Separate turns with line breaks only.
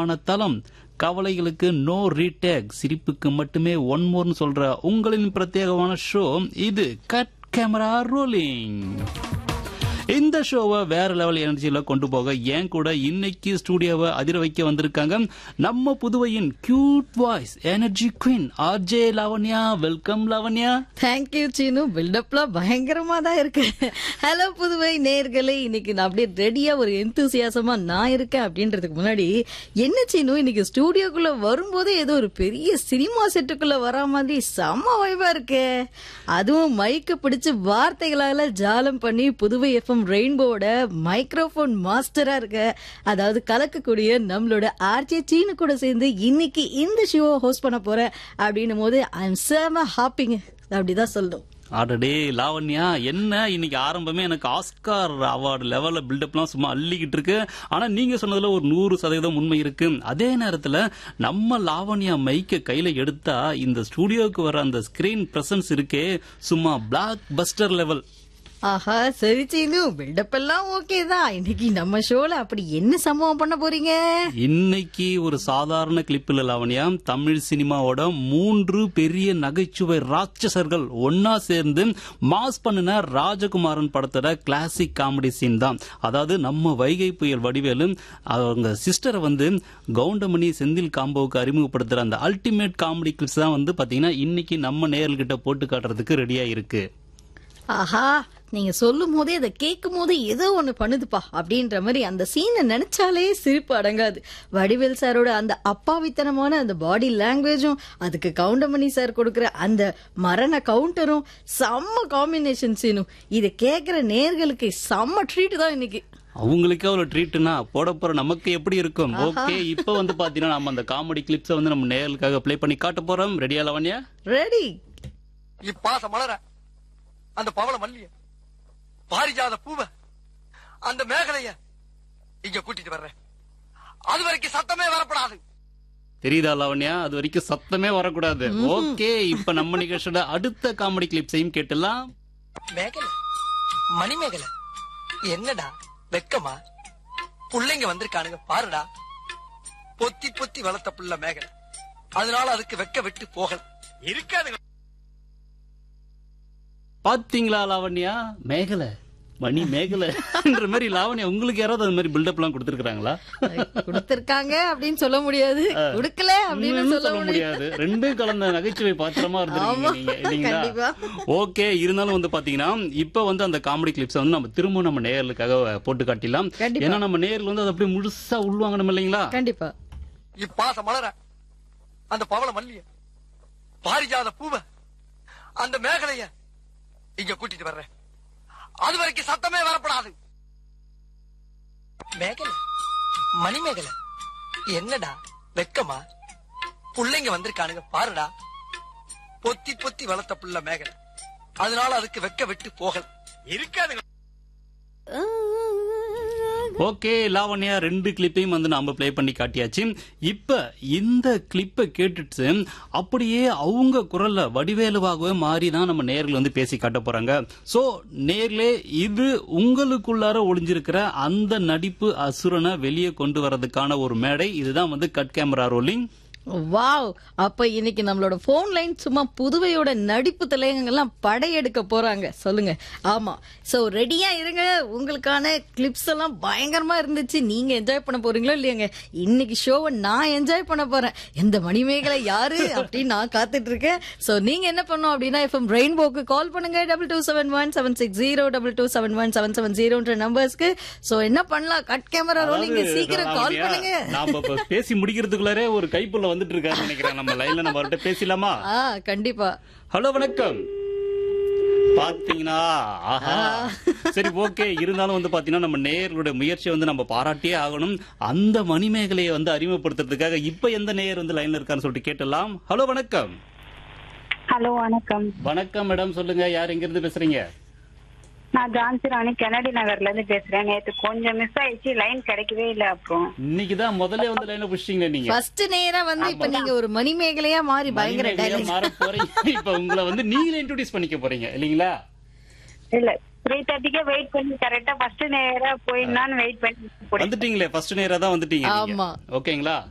பிரபலமான தளம் கவலைகளுக்கு no retake சிரிப்புக்கு மட்டுமே ஒன் மோர்னு சொல்ற உங்களின் பிரத்யேகமான ஷோ இது கட் கேமரா ரோலிங் இந்த ஷோவை வேற லெவல் எனர்ஜியில கொண்டு போக ஏன் கூட இன்னைக்கு ஸ்டூடியோவை அதிர வைக்க வந்திருக்காங்க நம்ம புதுவையின் cute voice energy queen RJ Lavanya welcome Lavanya
thank you Seenu பில்டப்லாம் பயங்கரமா தான் இருக்கு ஹலோ புதுவை நேர்களே இன்னைக்கு நான் அப்படியே ரெடியா ஒரு எந்தூசியாசமா நான் இருக்கேன் அப்படின்றதுக்கு முன்னாடி என்ன சீனு இன்னைக்கு ஸ்டூடியோக்குள்ள வரும்போதே ஏதோ ஒரு பெரிய சினிமா செட்டுக்குள்ள வரா மாதிரி செம்ம வைபா இருக்கு அதுவும் மைக்க பிடிச்சு வார்த்தைகளால ஜாலம் பண்ணி புதுவை எஃப்எம் ரெயின்போட மைக்ரோஃபோன் மாஸ்டரா இருக்க அதாவது கலக்கக்கூடிய நம்மளோட ஆர்ஜே சீனு கூட சேர்ந்து இன்னைக்கு இந்த ஷோவை ஹோஸ்ட் பண்ண போறேன் அப்படின்னும் போது ஐ எம் செம ஹாப்பிங்க அப்படிதான் சொல்லணும்
அடடே லாவண்யா என்ன இன்னைக்கு ஆரம்பமே எனக்கு ஆஸ்கார் அவார்டு லெவல்ல பில்டப்லாம் சும்மா அள்ளிக்கிட்டு இருக்கு ஆனா நீங்க சொன்னதுல ஒரு நூறு சதவீதம் உண்மை இருக்கு அதே நேரத்துல நம்ம லாவண்யா மைக்க கையில எடுத்தா இந்த ஸ்டூடியோவுக்கு வர அந்த ஸ்கிரீன் பிரசன்ஸ் இருக்கே சும்மா பிளாக் பஸ்டர் லெவல்
ஆஹா சரி சீனு பில்டப் எல்லாம் ஓகே தான் இன்னைக்கு நம்ம ஷோல அப்படி என்ன சம்பவம் பண்ண போறீங்க
இன்னைக்கு ஒரு சாதாரண கிளிப்பில் லாவண்யா தமிழ் சினிமாவோட மூன்று பெரிய நகைச்சுவை ராட்சசர்கள் ஒன்னா சேர்ந்து மாஸ் பண்ணின ராஜகுமாரன் படத்தோட கிளாசிக் காமெடி சீன் தான் அதாவது நம்ம வைகை புயல் வடிவேலு அவங்க சிஸ்டரை வந்து கவுண்டமணி செந்தில் காம்போவுக்கு அறிமுகப்படுத்துற அந்த அல்டிமேட் காமெடி கிளிப்ஸ் தான் வந்து பாத்தீங்கன்னா இன்னைக்கு நம்ம நேயர்கிட்ட போட்டு காட்டுறதுக்கு ரெடியா இருக்கு
ஆஹா நீங்க சொல்லும் போதே அதை கேட்கும் போதே ஏதோ ஒண்ணு பண்ணுதுப்பா அப்படின்ற மாதிரி அந்த சீனை நினைச்சாலே சிரிப்பு அடங்காது வடிவேல் சாரோட அந்த அப்பாவித்தனமான அந்த பாடி லாங்குவேஜும் அதுக்கு கவுண்டமணி சார் கொடுக்கிற அந்த மரண கவுண்டரும் செம்ம காம்பினேஷன் சீனும் இதை கேட்கிற நேர்களுக்கு செம்ம ட்ரீட் தான் இன்னைக்கு
அவங்களுக்கே ஒரு ட்ரீட்னா போட போற நமக்கு எப்படி இருக்கும் ஓகே இப்போ வந்து பாத்தீங்கன்னா நம்ம அந்த காமெடி கிளிப்ஸை வந்து நம்ம நேயர்களுக்காக ப்ளே பண்ணி காட்ட போறோம் ரெடியா லவண்யா
ரெடி
இப்பாச மலர அந்த பவள மல்லிய பாரிஜாத பூவ அந்த மேகலைய இங்க கூட்டிட்டு வர்றேன் அது வரைக்கும் சத்தமே வரப்படாது
தெரியுதா லாவண்யா அது வரைக்கும் சத்தமே வரக்கூடாது ஓகே இப்ப நம்ம நிகழ்ச்சியோட அடுத்த காமெடி கிளிப்ஸையும் கேட்டலாம்
மேகலை மணி மேகலை என்னடா வெக்கமா புள்ளைங்க வந்திருக்கானுங்க பாருடா பொத்தி பொத்தி வளர்த்த புள்ள மேகலை அதனால அதுக்கு வெக்க விட்டு போகல இருக்காதுங்க
பாத்தீங்களா லாவண்யா மேகலை மணி மேகலைன்ற மாதிரி லாவண்யா உங்களுக்கு யாராவது அது மாதிரி பில்டப் எல்லாம் கொடுத்துருக்காங்களா
கொடுத்திருக்காங்க அப்படின்னு சொல்ல முடியாது கொடுக்கல அப்படின்னு சொல்ல முடியாது
முடியாது ரெண்டும் கலந்த நகைச்சுவை பாத்திரமா இருந்திருக்கீங்க
ஆமா,
நீங்க இல்லீங்களா
கண்டிப்பா.
ஓகே இருந்தாலும் வந்து பாத்தீங்கன்னா இப்ப வந்து அந்த காமெடி கிளிப்ஸ் வந்து நம்ம திரும்ப நம்ம நேயர்களுக்காக போட்டு காட்டிடலாம்
கண்டிப்பா.
ஏன்னா நம்ம நேயர்கள் வந்து அதை அப்படியே முழுசா உள்வாங்கணும் இல்லைங்களா
கண்டிப்பா
இப்பாச மலர அந்த பவள மல்லிய பாரிஜாத பூவ அந்த மேகலைய இங்க கூட்டிட்டு வர்றேன் அது வரைக்கும் சத்தமே வரப்படாது மேகலை மணி மேகலை என்னடா வெக்கமா புள்ளைங்க வந்திருக்கானுங்க பாருடா பொத்தி பொத்தி வளர்த்த புள்ள மேகலை அதனால அதுக்கு வெக்க விட்டு போகல இருக்காதுங்க
ஓகே லாவண்யா ரெண்டு கிளிப்பையும் வந்து நாம ப்ளே பண்ணி காட்டியாச்சு இப்ப இந்த கிளிப்பை கேட்டுட்டு அப்படியே அவங்க குரல்ல வடிவேலுவாகவே மாறி தான் நம்ம நேர்கள் வந்து பேசி காட்ட போறாங்க சோ நேர்லே இது உங்களுக்குள்ளார ஒளிஞ்சிருக்கிற அந்த நடிப்பு அசுரனை வெளியே கொண்டு வரதுக்கான ஒரு மேடை இதுதான் வந்து கட் கேமரா ரோலிங்
வாவ் அப்ப இன்னைக்கு நம்மளோட போன் லைன் சும்மா புதுவையோட நடிப்பு தலையங்கள்லாம் படையெடுக்க போறாங்க சொல்லுங்க ஆமா சோ ரெடியா இருங்க உங்களுக்கான கிளிப்ஸ் எல்லாம் பயங்கரமா இருந்துச்சு நீங்க என்ஜாய் பண்ண போறீங்களோ இல்லையாங்க இன்னைக்கு ஷோவை நான் என்ஜாய் பண்ண போறேன் எந்த மணிமேகலை யாரு அப்படின்னு நான் காத்துட்டு இருக்கேன் சோ நீங்க என்ன பண்ணும் அப்படின்னா எஃப்எம் ரெயின்போக்கு கால் பண்ணுங்க double two seven one seven six zero double two seven one seven seven ஜீரோன்ற நம்பர்ஸ்க்கு சோ என்ன பண்ணலாம் கட் கேமரா ரோலிங் சீக்கிரம் கால்
லாவண்யா,
பண்ணுங்க
நாம இப்ப பேசி முடிக்கிறதுக்குள்ளாரே ஒரு கைப்புள்ள வந்துட்டு இருக்காரு நினைக்கிறேன் நம்ம லைன்ல நம்ம அவர்கிட்ட பேசலாமா
ஆ கண்டிப்பா
ஹலோ வணக்கம் பாத்தீங்கன்னா ஆஹா சரி ஓகே இருந்தாலும் வந்து பாத்தீங்கன்னா நம்ம நேயர்களுடைய முயற்சியை வந்து நம்ம பாராட்டியே ஆகணும் அந்த மணிமேகலையை வந்து அறிமுகப்படுத்துறதுக்காக இப்ப எந்த நேயர் வந்து லைன்ல இருக்கான்னு சொல்லிட்டு கேட்டலாம் ஹலோ வணக்கம்
ஹலோ வணக்கம்
வணக்கம் மேடம் சொல்லுங்க யார் எங்க இருந்து பேசுறீங்க
நான் ஜான்சி ராணி கெனடி நகர்ல இருந்து பேசுறேன் நேத்து கொஞ்சம் மிஸ் ஆயிடுச்சு லைன் கிடைக்கவே இல்ல அப்புறம்
இன்னைக்கு தான் முதல்ல வந்து லைன்ல புடிச்சிட்டீங்க நீங்க
ஃபர்ஸ்ட் நேரா வந்து இப்ப நீங்க ஒரு மணிமேகலையா மாறி பயங்கர
மணிமேகலையா
டைலாக்
மாற போறீங்க இப்ப உங்களை வந்து நீங்களே இன்ட்ரோடியூஸ் பண்ணிக்க போறீங்க இல்லீங்களா
இல்ல த்ரீ தேர்ட்டிக்கே வெயிட் பண்ணி கரெக்டா ஃபர்ஸ்ட் நேரா போயிடலான்னு வெயிட் பண்ணி போறேன்.
வந்துட்டீங்களே ஃபர்ஸ்ட் நேரா தான் வந்துட்டீங்க நீங்க.
ஆமா.
ஓகேங்களா